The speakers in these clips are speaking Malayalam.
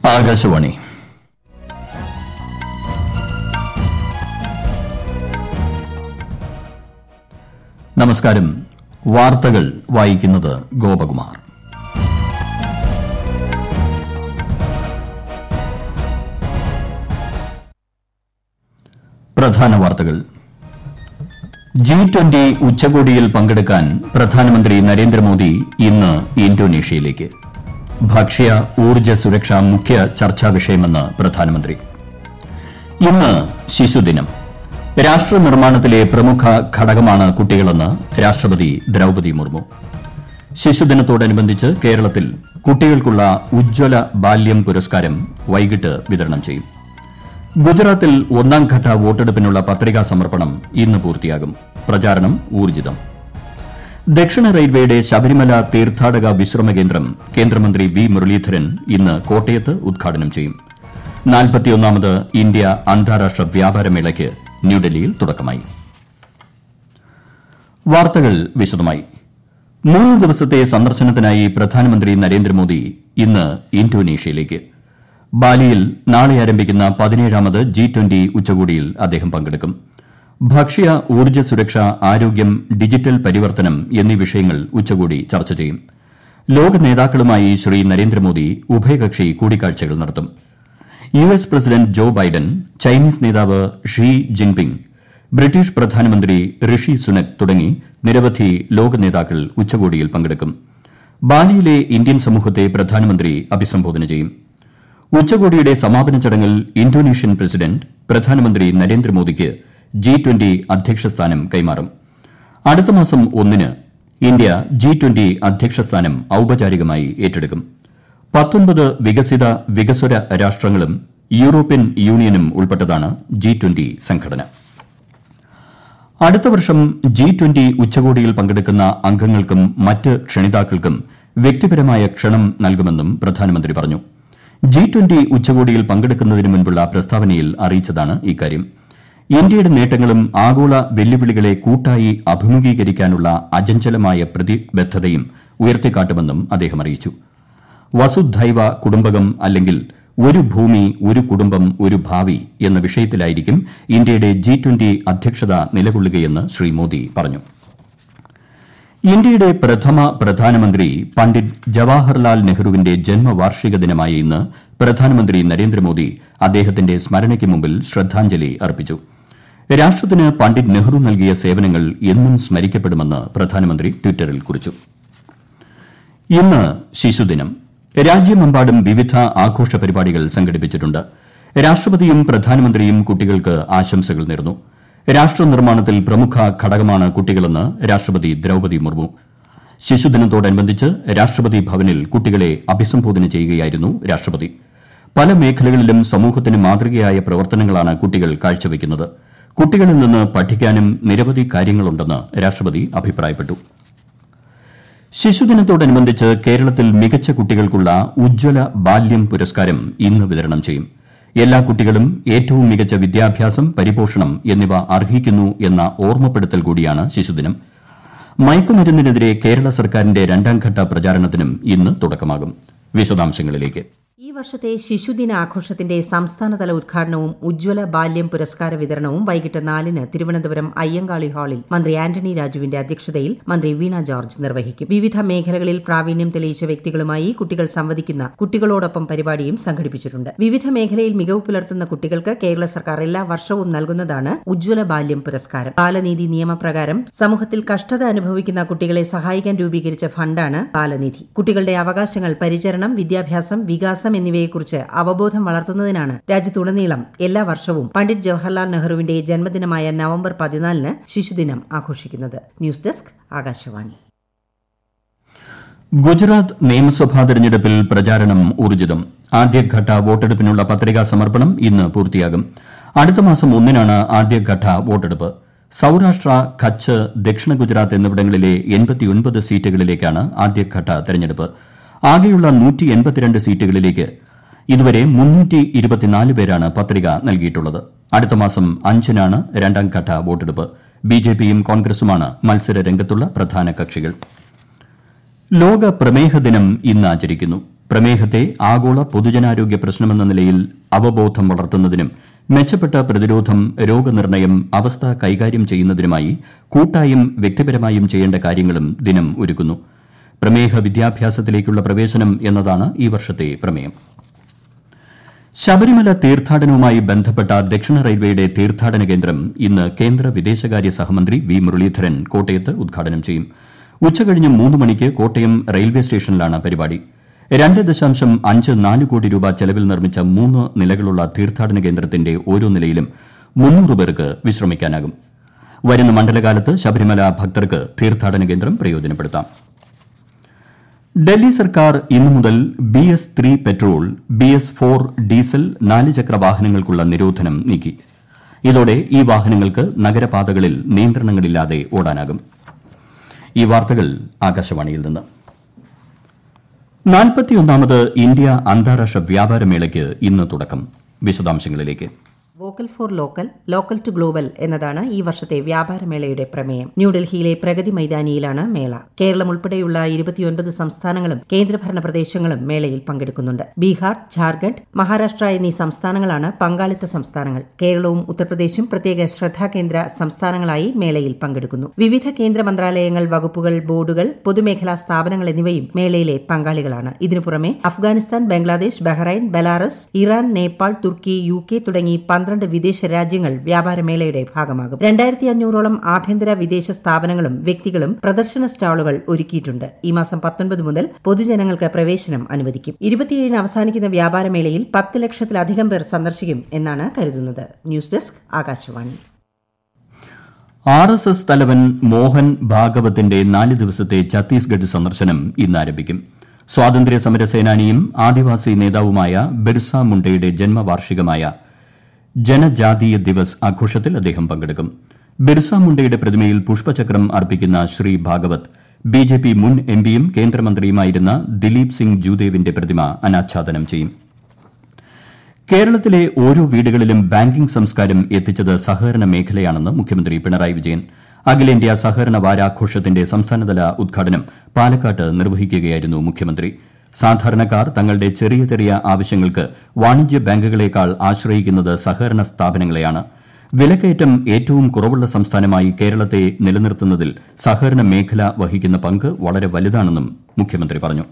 ആകാശവാണി നമസ്കാരം വാർത്തകൾ വായിക്കുന്നത് ഗോപകുമാർ പ്രധാന വാർത്തകൾ ജി ട്വന്റി ഉച്ചകോടിയിൽ പങ്കെടുക്കാൻ പ്രധാനമന്ത്രി നരേന്ദ്രമോദി ഇന്ന് ഇന്തോനേഷ്യയിലേക്ക് ഭക്ഷ്യ ഊർജ്ജ സുരക്ഷ മുഖ്യ ചർച്ചാ വിഷയമെന്ന് പ്രധാനമന്ത്രി ഇന്ന് ശിശുദിനം രാഷ്ട്ര നിർമ്മാണത്തിലെ പ്രമുഖ ഘടകമാണ് കുട്ടികളെന്ന് രാഷ്ട്രപതി ദ്രൌപതി മുർമു ശിശുദിനത്തോടനുബന്ധിച്ച് കേരളത്തിൽ കുട്ടികൾക്കുള്ള ഉജ്ജ്വല ബാല്യം പുരസ്കാരം വൈകിട്ട് വിതരണം ചെയ്യും ഗുജറാത്തിൽ ഒന്നാംഘട്ട വോട്ടെടുപ്പിനുള്ള പത്രികാ സമർപ്പണം ഇന്ന് പൂർത്തിയാകും പ്രചാരണം ഊർജിതം ദക്ഷിണ റെയിൽവേയുടെ ശബരിമല തീർത്ഥാടക വിശ്രമ കേന്ദ്രം കേന്ദ്രമന്ത്രി വി മുരളീധരൻ ഇന്ന് കോട്ടയത്ത് ഉദ്ഘാടനം ചെയ്യും നാൽപ്പത്തിയൊന്നാമത് ഇന്ത്യ അന്താരാഷ്ട്ര വ്യാപാരമേളയ്ക്ക് ന്യൂഡൽഹിയിൽ തുടക്കമായി വാർത്തകൾ വിശദമായി മൂന്ന് ദിവസത്തെ സന്ദർശനത്തിനായി പ്രധാനമന്ത്രി നരേന്ദ്രമോദി ഇന്ന് ഇന്തോനേഷ്യയിലേക്ക് ബാലിയിൽ നാളെ ആരംഭിക്കുന്ന പതിനേഴാമത് ജി ട്വന്റി ഉച്ചകോടിയിൽ അദ്ദേഹം പങ്കെടുക്കും ഭക്ഷ്യ ഊർജ്ജ സുരക്ഷ ആരോഗ്യം ഡിജിറ്റൽ പരിവർത്തനം എന്നീ വിഷയങ്ങൾ ഉച്ചകോടി ചർച്ച ചെയ്യും ലോക നേതാക്കളുമായി ശ്രീ നരേന്ദ്രമോദി ഉഭയകക്ഷി കൂടിക്കാഴ്ചകൾ നടത്തും U S president Joe Biden Chinese നേതാവ് ഷീ ജിൻപിങ് ബ്രിട്ടീഷ് പ്രധാനമന്ത്രി ഋഷി സുനക് തുടങ്ങി നിരവധി ലോക നേതാക്കൾ ഉച്ചകോടിയിൽ പങ്കെടുക്കും ബാലിയിലെ ഇന്ത്യൻ സമൂഹത്തെ പ്രധാനമന്ത്രി അഭിസംബോധന ചെയ്യും ഉച്ചകോടിയുടെ സമാപന ചടങ്ങിൽ ഇന്തോനേഷ്യൻ പ്രസിഡന്റ് പ്രധാനമന്ത്രി നരേന്ദ്രമോദിക്ക് ജി ട്വന്റി അധ്യക്ഷസ്ഥാനം കൈമാറും അടുത്ത മാസം ഒന്നിന് ഇന്ത്യ ജി ട്വന്റി അധ്യക്ഷസ്ഥാനം ഔപചാരികമായി ഏറ്റെടുക്കും പത്തൊൻപത് വികസിത വികസ്വര രാഷ്ട്രങ്ങളും യൂറോപ്യൻ യൂണിയനും ഉൾപ്പെട്ടതാണ് ജി ട്വന്റി സംഘടന അടുത്ത വർഷം ജി ട്വന്റി ഉച്ചകോടിയിൽ പങ്കെടുക്കുന്ന അംഗങ്ങൾക്കും മറ്റ് ക്ഷണിതാക്കൾക്കും വ്യക്തിപരമായ ക്ഷണം നൽകുമെന്നും പ്രധാനമന്ത്രി പറഞ്ഞു ജി ട്വന്റി ഉച്ചകോടിയിൽ പങ്കെടുക്കുന്നതിന് മുൻപുള്ള പ്രസ്താവനയിൽ അറിയിച്ചതാണ് ഇക്കാര്യം ഇന്ത്യയുടെ നേട്ടങ്ങളും ആഗോള വെല്ലുവിളികളെ കൂട്ടായി അഭിമുഖീകരിക്കാനുള്ള അചഞ്ചലമായ പ്രതിബദ്ധതയും ഉയർത്തിക്കാട്ടുമെന്നും അദ്ദേഹം അറിയിച്ചു വസുധൈവ കുടുംബകം അല്ലെങ്കിൽ ഒരു ഭൂമി ഒരു കുടുംബം ഒരു ഭാവി എന്ന വിഷയത്തിലായിരിക്കും ഇന്ത്യയുടെ ജി ട്വന്റി അധ്യക്ഷത നിലകൊള്ളുകയെന്ന് ശ്രീ മോദി പറഞ്ഞു ഇന്ത്യയുടെ പ്രഥമ പ്രധാനമന്ത്രി പണ്ഡിറ്റ് ജവഹർലാൽ നെഹ്റുവിന്റെ ജന്മവാർഷിക ദിനമായ ഇന്ന് പ്രധാനമന്ത്രി നരേന്ദ്രമോദി അദ്ദേഹത്തിന്റെ സ്മരണയ്ക്ക് മുമ്പിൽ ശ്രദ്ധാഞ്ജലി അർപ്പിച്ചു രാഷ്ട്രത്തിന് പണ്ഡിറ്റ് നെഹ്റു നൽകിയ സേവനങ്ങൾ എന്നും സ്മരിക്കപ്പെടുമെന്ന് പ്രധാനമന്ത്രി ട്വിറ്ററിൽ കുറിച്ചു ഇന്ന് ശിശുദിനം രാജ്യമെമ്പാടും വിവിധ ആഘോഷ പരിപാടികൾ സംഘടിപ്പിച്ചിട്ടുണ്ട് രാഷ്ട്രപതിയും പ്രധാനമന്ത്രിയും കുട്ടികൾക്ക് ആശംസകൾ നേർന്നു രാഷ്ട്ര നിർമ്മാണത്തിൽ പ്രമുഖ ഘടകമാണ് കുട്ടികളെന്ന് രാഷ്ട്രപതി ദ്രൌപതി മുർമു ശിശുദിനത്തോടനുബന്ധിച്ച് രാഷ്ട്രപതി ഭവനിൽ കുട്ടികളെ അഭിസംബോധന ചെയ്യുകയായിരുന്നു രാഷ്ട്രപതി പല മേഖലകളിലും സമൂഹത്തിന് മാതൃകയായ പ്രവർത്തനങ്ങളാണ് കുട്ടികൾ കാഴ്ചവെക്കുന്നത് കുട്ടികളിൽ നിന്ന് പഠിക്കാനും നിരവധി കാര്യങ്ങളുണ്ടെന്ന് രാഷ്ട്രപതി അഭിപ്രായപ്പെട്ടു ശിശുദിനത്തോടനുബന്ധിച്ച് കേരളത്തിൽ മികച്ച കുട്ടികൾക്കുള്ള ഉജ്ജ്വല ബാല്യം പുരസ്കാരം ഇന്ന് വിതരണം ചെയ്യും എല്ലാ കുട്ടികളും ഏറ്റവും മികച്ച വിദ്യാഭ്യാസം പരിപോഷണം എന്നിവ അർഹിക്കുന്നു എന്ന ഓർമ്മപ്പെടുത്തൽ കൂടിയാണ് ശിശുദിനം മയക്കുമരുന്നിനെതിരെ കേരള സർക്കാരിന്റെ രണ്ടാംഘട്ട പ്രചാരണത്തിനും ഇന്ന് തുടക്കമാകും വിശദാംശങ്ങളിലേക്ക് ഈ വർഷത്തെ ശിശുദിന ആഘോഷത്തിന്റെ സംസ്ഥാനതല ഉദ്ഘാടനവും ഉജ്ജ്വല ബാല്യം പുരസ്കാര വിതരണവും വൈകിട്ട് നാലിന് തിരുവനന്തപുരം അയ്യങ്കാളി ഹാളിൽ മന്ത്രി ആന്റണി രാജുവിന്റെ അധ്യക്ഷതയിൽ മന്ത്രി വീണ ജോർജ് നിർവഹിക്കും വിവിധ മേഖലകളിൽ പ്രാവീണ്യം തെളിയിച്ച വ്യക്തികളുമായി കുട്ടികൾ സംവദിക്കുന്ന കുട്ടികളോടൊപ്പം പരിപാടിയും സംഘടിപ്പിച്ചിട്ടുണ്ട് വിവിധ മേഖലയിൽ മികവ് പുലർത്തുന്ന കുട്ടികൾക്ക് കേരള സർക്കാർ എല്ലാ വർഷവും നൽകുന്നതാണ് ഉജ്ജ്വല ബാല്യം പുരസ്കാരം ബാലനീതി നിയമപ്രകാരം സമൂഹത്തിൽ കഷ്ടത അനുഭവിക്കുന്ന കുട്ടികളെ സഹായിക്കാൻ രൂപീകരിച്ച ഫണ്ടാണ് ബാലനിധി കുട്ടികളുടെ അവകാശങ്ങൾ പരിചരണം വിദ്യാഭ്യാസം വികാസം എന്നിവയെക്കുറിച്ച് അവബോധം വളർത്തുന്നതിനാണ് രാജ്യത്തുടനീളം എല്ലാ വർഷവും പണ്ഡിറ്റ് ജവഹർലാൽ നെഹ്റുവിന്റെ ജന്മദിനമായ നവംബർ പതിനാലിന് ശിശുദിനം ആഘോഷിക്കുന്നത് ന്യൂസ് ഡെസ്ക് ആകാശവാണി ഗുജറാത്ത് നിയമസഭാ തെരഞ്ഞെടുപ്പിൽ പ്രചാരണം ഊർജിതം ആദ്യഘട്ട വോട്ടെടുപ്പിനുള്ള പത്രികാ സമർപ്പണം ഇന്ന് പൂർത്തിയാകും അടുത്ത മാസം ഒന്നിനാണ് ആദ്യഘട്ട വോട്ടെടുപ്പ് സൌരാഷ്ട്ര കച്ച് ദക്ഷിണ ഗുജറാത്ത് എന്നിവിടങ്ങളിലെ എൺപത്തിയൊൻപത് സീറ്റുകളിലേക്കാണ് ആദ്യഘട്ട തെരഞ്ഞെടുപ്പ് ആകെയുള്ള നൂറ്റി എൺപത്തിരണ്ട് സീറ്റുകളിലേക്ക് ഇതുവരെ മുന്നൂറ്റി ഇരുപത്തിനാല് പേരാണ് പത്രിക നൽകിയിട്ടുള്ളത് അടുത്ത മാസം അഞ്ചിനാണ് രണ്ടാംഘട്ട വോട്ടെടുപ്പ് ബിജെപിയും കോൺഗ്രസുമാണ് മത്സര രംഗത്തുള്ള പ്രധാന കക്ഷികൾ ലോക പ്രമേഹ ദിനം ഇന്ന് ആചരിക്കുന്നു പ്രമേഹത്തെ ആഗോള പൊതുജനാരോഗ്യ പ്രശ്നമെന്ന നിലയിൽ അവബോധം വളർത്തുന്നതിനും മെച്ചപ്പെട്ട പ്രതിരോധം രോഗനിർണയം അവസ്ഥ കൈകാര്യം ചെയ്യുന്നതിനുമായി കൂട്ടായും വ്യക്തിപരമായും ചെയ്യേണ്ട കാര്യങ്ങളും ദിനം ഒരുക്കുന്നു പ്രമേഹ വിദ്യാഭ്യാസത്തിലേക്കുള്ള പ്രവേശനം എന്നതാണ് ഈ വർഷത്തെ പ്രമേയം ശബരിമല തീർത്ഥാടനവുമായി ബന്ധപ്പെട്ട ദക്ഷിണ റെയിൽവേയുടെ തീർത്ഥാടന കേന്ദ്രം ഇന്ന് കേന്ദ്ര വിദേശകാര്യ സഹമന്ത്രി വി മുരളീധരൻ കോട്ടയത്ത് ഉദ്ഘാടനം ചെയ്യും ഉച്ചകഴിഞ്ഞ് മൂന്ന് മണിക്ക് കോട്ടയം റെയിൽവേ സ്റ്റേഷനിലാണ് പരിപാടി രണ്ട് ദശാംശം അഞ്ച് നാല് കോടി രൂപ ചെലവിൽ നിർമ്മിച്ച മൂന്ന് നിലകളുള്ള തീർത്ഥാടന കേന്ദ്രത്തിന്റെ ഓരോ നിലയിലും മുന്നൂറ് പേർക്ക് വിശ്രമിക്കാനാകും വരുന്ന മണ്ഡലകാലത്ത് ശബരിമല ഭക്തർക്ക് തീർത്ഥാടന കേന്ദ്രം പ്രയോജനപ്പെടുത്താം ഡൽഹി സർക്കാർ ഇന്നു മുതൽ B S three petrol B S four diesel നാല് ചക്ര വാഹനങ്ങൾക്കുള്ള നിരോധനം നീക്കി ഇതോടെ ഈ വാഹനങ്ങൾക്ക് നഗരപാതകളിൽ നിയന്ത്രണങ്ങളില്ലാതെ ഓടാനാകും ഈ വാർത്തകൾ ആകാശവാണിയിൽ നിന്ന് നാൽപ്പത്തിയൊന്നാമത് ഇന്ത്യ അന്താരാഷ്ട്ര വ്യാപാരമേളയ്ക്ക് ഇന്ന് തുടക്കം വിശദാംശങ്ങളിലേക്ക് vocal for local local to global എന്നതാണ് ഈ വർഷത്തെ വ്യാപാരമേളയുടെ പ്രമേയം ന്യൂഡൽഹിയിലെ പ്രഗതി മൈതാനിയിലാണ് മേള കേരളം ഉൾപ്പെടെയുള്ള ഇരുപത്തിയൊൻപത് സംസ്ഥാനങ്ങളും കേന്ദ്രഭരണ പ്രദേശങ്ങളും മേളയിൽ പങ്കെടുക്കുന്നുണ്ട് ബീഹാർ ഝാർഖണ്ഡ് മഹാരാഷ്ട്ര എന്നീ സംസ്ഥാനങ്ങളാണ് പങ്കാളിത്ത സംസ്ഥാനങ്ങൾ കേരളവും ഉത്തർപ്രദേശും പ്രത്യേക ശ്രദ്ധാകേന്ദ്ര സംസ്ഥാനങ്ങളായി മേളയിൽ പങ്കെടുക്കുന്നു വിവിധ കേന്ദ്ര മന്ത്രാലയങ്ങൾ വകുപ്പുകൾ ബോർഡുകൾ പൊതുമേഖലാ സ്ഥാപനങ്ങൾ എന്നിവയും മേളയിലെ പങ്കാളികളാണ് ഇതിനു പുറമെ Afghanistan Bangladesh Bahrain Belarus Iran Nepal Turkey UK കെ തുടങ്ങി പന്ത്രണ്ട് വിദേശ രാജ്യങ്ങൾ വ്യാപാരമേളയുടെ ഭാഗമാകും രണ്ടായിരത്തി അഞ്ഞൂറോളം ആഭ്യന്തര വിദേശ സ്ഥാപനങ്ങളും വ്യക്തികളും പ്രദർശന സ്റ്റാളുകൾ ഒരുക്കിയിട്ടുണ്ട് ഈ മാസം പത്തൊൻപത് മുതൽ പൊതുജനങ്ങൾക്ക് പ്രവേശനം അനുവദിക്കും ഇരുപത്തിയേഴിന് അവസാനിക്കുന്ന വ്യാപാരമേളയിൽ പത്ത് ലക്ഷത്തിലധികം പേർ സന്ദർശിക്കും എന്നാണ് കരുതുന്നത് ന്യൂസ് ഡെസ്ക് ആകാശവാണി ആർ എസ് എസ് തലവൻ മോഹൻ ഭാഗവത്തിന്റെ നാല് ദിവസത്തെ ഛത്തീസ്ഗഡ് സന്ദർശനം ഇന്ന് ആരംഭിക്കും സ്വാതന്ത്ര്യ സമര സേനാനിയും ആദിവാസി നേതാവുമായ ബിർസ മുണ്ടയുടെ ജന്മവാർഷികമായ ജനജാതീയ ദിവസ് ആഘോഷത്തിൽ അദ്ദേഹം പങ്കെടുക്കും ബിർസ മുണ്ടയുടെ പ്രതിമയിൽ പുഷ്പചക്രം അർപ്പിക്കുന്ന ശ്രീ ഭാഗവത് ബി ജെ പി മുൻ എംപിയും കേന്ദ്രമന്ത്രിയുമായിരുന്ന ദിലീപ് സിംഗ് ജൂദേവിന്റെ പ്രതിമ അനാച്ഛാദനം ചെയ്യും കേരളത്തിലെ ഓരോ വീടുകളിലും ബാങ്കിംഗ് സംസ്കാരം എത്തിച്ചത് സഹകരണ മേഖലയാണെന്ന് മുഖ്യമന്ത്രി പിണറായി വിജയൻ അഖിലേന്ത്യാ സഹകരണ വാരാഘോഷത്തിന്റെ സംസ്ഥാനതല ഉദ്ഘാടനം പാലക്കാട്ട് നിർവഹിക്കുകയായിരുന്നു മുഖ്യമന്ത്രി സാധാരണക്കാർ തങ്ങളുടെ ചെറിയ ചെറിയ ആവശ്യങ്ങൾക്ക് വാണിജ്യ ബാങ്കുകളേക്കാൾ ആശ്രയിക്കുന്നത് സഹകരണ സ്ഥാപനങ്ങളെയാണ് വിലക്കയറ്റം ഏറ്റവും കുറവുള്ള സംസ്ഥാനമായി കേരളത്തെ നിലനിർത്തുന്നതിൽ സഹകരണ മേഖല വഹിക്കുന്ന പങ്ക് വളരെ വലുതാണെന്നും മുഖ്യമന്ത്രി പറഞ്ഞു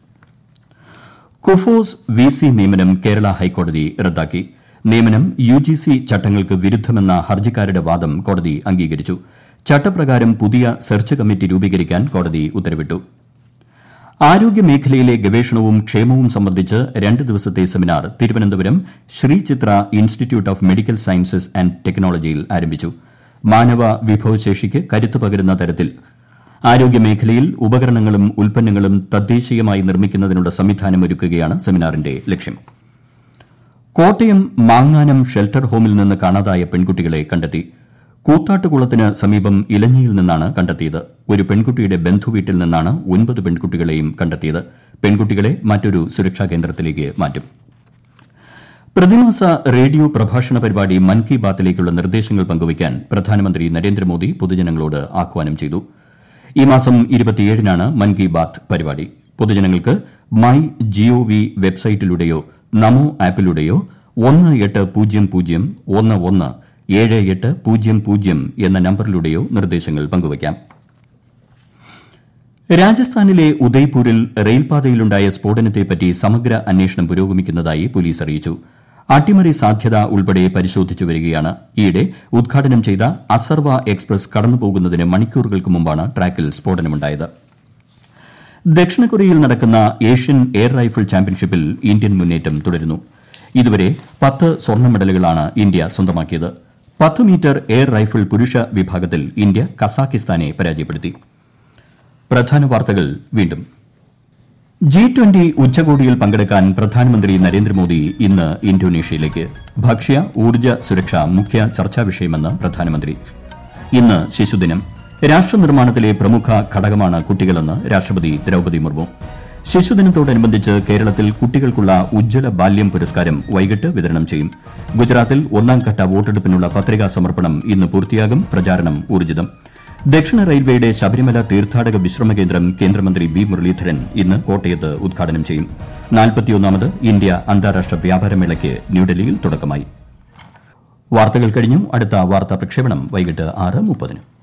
കുഫോസ് വി സി നിയമനം കേരള ഹൈക്കോടതി റദ്ദാക്കി നിയമനം യു ജി സി ചട്ടങ്ങൾക്ക് വിരുദ്ധമെന്ന ഹർജിക്കാരുടെ വാദം കോടതി അംഗീകരിച്ചു ചട്ടപ്രകാരം പുതിയ സെർച്ച് കമ്മിറ്റി രൂപീകരിക്കാൻ കോടതി ഉത്തരവിട്ടു ആരോഗ്യമേഖലയിലെ ഗവേഷണവും ക്ഷേമവും സംബന്ധിച്ച് രണ്ട് ദിവസത്തെ seminar Thiruvananthapuram Sree Chitra institute of medical sciences and ടെക്നോളജിയിൽ ആരംഭിച്ചു മാനവ വിഭവശേഷിക്ക് കരുത്തു പകരുന്ന തരത്തിൽ ആരോഗ്യമേഖലയിൽ ഉപകരണങ്ങളും ഉൽപ്പന്നങ്ങളും തദ്ദേശീയമായി നിർമ്മിക്കുന്നതിനുള്ള സംവിധാനം ഒരുക്കുകയാണ് സെമിനാറിന്റെ ലക്ഷ്യം കോട്ടയം മാങ്ങാനം ഷെൽട്ടർ ഹോമിൽ നിന്ന് കാണാതായ പെൺകുട്ടികളെ കണ്ടെത്തി കൂത്താട്ടുകുളത്തിന് സമീപം ഇലഞ്ഞിയിൽ നിന്നാണ് കണ്ടെത്തിയത് ഒരു പെൺകുട്ടിയുടെ ബന്ധുവീട്ടിൽ നിന്നാണ് ഒൻപത് പെൺകുട്ടികളെയും കണ്ടെത്തിയത് പെൺകുട്ടികളെ മറ്റൊരു സുരക്ഷാ കേന്ദ്രത്തിലേക്ക് മാറ്റും പ്രതിമാസ റേഡിയോ പ്രഭാഷണ പരിപാടി മൻ കി ബാത്തിലേക്കുള്ള നിർദ്ദേശങ്ങൾ പങ്കുവയ്ക്കാൻ പ്രധാനമന്ത്രി നരേന്ദ്രമോദി പൊതുജനങ്ങളോട് ആഹ്വാനം ചെയ്തു ഈ മാസം ഇരുപത്തിയേഴിനാണ് മൻ കി ബാത്ത് പരിപാടി പൊതുജനങ്ങൾക്ക് മൈ ജിഒവി വെബ്സൈറ്റിലൂടെയോ നമോ ആപ്പിലൂടെയോ ഒന്ന് എട്ട് പൂജ്യം പൂജ്യം ഒന്ന് ഒന്ന് ഏഴ് എട്ട് പൂജ്യം പൂജ്യം എന്ന നമ്പറിലൂടെയോ നിർദ്ദേശങ്ങൾ പങ്കുവയ്ക്കാം രാജസ്ഥാനിലെ ഉദയ്പൂരിൽ റെയിൽപാതയിലുണ്ടായ സ്ഫോടനത്തെപ്പറ്റി സമഗ്ര അന്വേഷണം പുരോഗമിക്കുന്നതായി പോലീസ് അറിയിച്ചു അട്ടിമറി സാധ്യത ഉൾപ്പെടെ പരിശോധിച്ചു വരികയാണ് ഈയിടെ ഉദ്ഘാടനം ചെയ്ത അസർവ എക്സ്പ്രസ് കടന്നുപോകുന്നതിന് മണിക്കൂറുകൾക്ക് മുമ്പാണ് ട്രാക്കിൽ സ്ഫോടനമുണ്ടായത് ദക്ഷിണ കൊറിയയിൽ നടക്കുന്ന ഏഷ്യൻ എയർ റൈഫിൾ ചാമ്പ്യൻഷിപ്പിൽ ഇന്ത്യൻ മുന്നേറ്റം തുടരുന്നു ഇതുവരെ പത്ത് സ്വർണ്ണ മെഡലുകളാണ് ഇന്ത്യ സ്വന്തമാക്കിയത് പത്ത് മീറ്റർ എയർ റൈഫിൾ പുരുഷ വിഭാഗത്തിൽ ഇന്ത്യ കസാക്കിസ്ഥാനെ പരാജയപ്പെടുത്തി പ്രധാന വാർത്തകൾ വീണ്ടും ജി ട്വന്റി ഉച്ചകോടിയിൽ പങ്കെടുക്കാൻ പ്രധാനമന്ത്രി നരേന്ദ്രമോദി ഇന്ന് ഇന്തോനേഷ്യയിലേക്ക് ഭക്ഷ്യ ഊർജ്ജ സുരക്ഷ മുഖ്യ ചർച്ചാ വിഷയമെന്ന് പ്രധാനമന്ത്രി ഇന്ന് ശിശുദിനം രാഷ്ട്രനിർമ്മാണത്തിലെ പ്രമുഖ ഘടകമാണ് കുട്ടികളെന്ന് രാഷ്ട്രപതി ദ്രൌപദി മുർമു ശിശുദിനത്തോടനുബന്ധിച്ച് കേരളത്തിൽ കുട്ടികൾക്കുള്ള ഉജ്ജ്വല ബാല്യം പുരസ്കാരം വൈകിട്ട് വിതരണം ചെയ്യും ഗുജറാത്തിൽ ഒന്നാംഘട്ട വോട്ടെടുപ്പിനുള്ള പത്രികാ സമർപ്പണം ഇന്ന് പൂർത്തിയാകും പ്രചാരണം ഊർജ്ജിതം ദക്ഷിണ റെയിൽവേയുടെ ശബരിമല തീർത്ഥാടക വിശ്രമ കേന്ദ്രം കേന്ദ്രമന്ത്രി വി മുരളീധരൻ ഇന്ന് കോട്ടയത്ത് ഉദ്ഘാടനം ചെയ്യും നാൽപ്പത്തിയൊന്നാമത് ഇന്ത്യ അന്താരാഷ്ട്ര വ്യാപാരമേളയ്ക്ക് ന്യൂഡൽഹിയിൽ തുടക്കമായി വാർത്തകൾ കഴിഞ്ഞു അടുത്ത വാർത്താ പ്രക്ഷേപണം വൈകിട്ട് ആറ് മുപ്പതിന്